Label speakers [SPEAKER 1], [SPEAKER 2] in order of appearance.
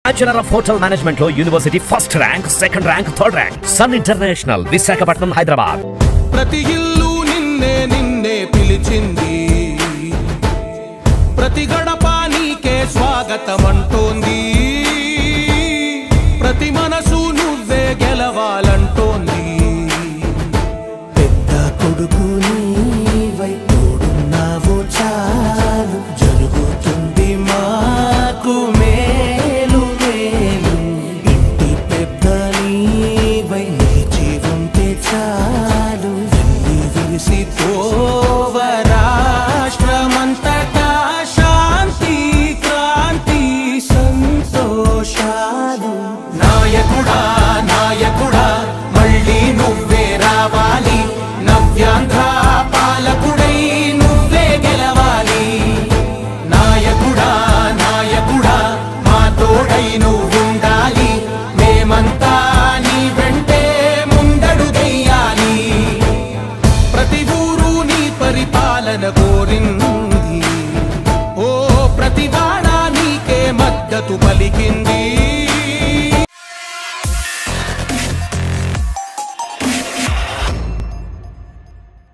[SPEAKER 1] bachelor of hotel management లో university first rank second rank third rank Sun international Visakhapatnam Hyderabad
[SPEAKER 2] ప్రతి ఇల్లు నిన్నే నిన్నే పిలిచింది ప్రతి గడప నీకే స్వాగతం అంటోంది ప్రతి మనసు నువ్వే గెలవాలంటోంది
[SPEAKER 3] పెద్ద కొడుకు నీవై తోడున్నావు చాలు జరుగుతుంది మాకు మేలు మేలు ఇంటి పెద్ద నీవై నిలిచి ఉంటే చాలు
[SPEAKER 2] వెల్లి విరిసి తోవ రాష్ట్రమంతటా శాంతి క్రాంతి సంతోషాలు నాయకుడా నాయకుడా మళ్ళీ నువ్వే రావాలి నవ్యాంధ్ర పాలకుడై నువ్వే గెలవాలి నాయకుడా నాయకుడా మా తోడై నువ్వుండాలి మేమంతా నీ వెంటే ముందడుగెయ్యాలి ప్రతి ఊరు నీ పరిపాలన కోరింది ఓ ప్రతి వాడ నీకే మద్దతు పలికింది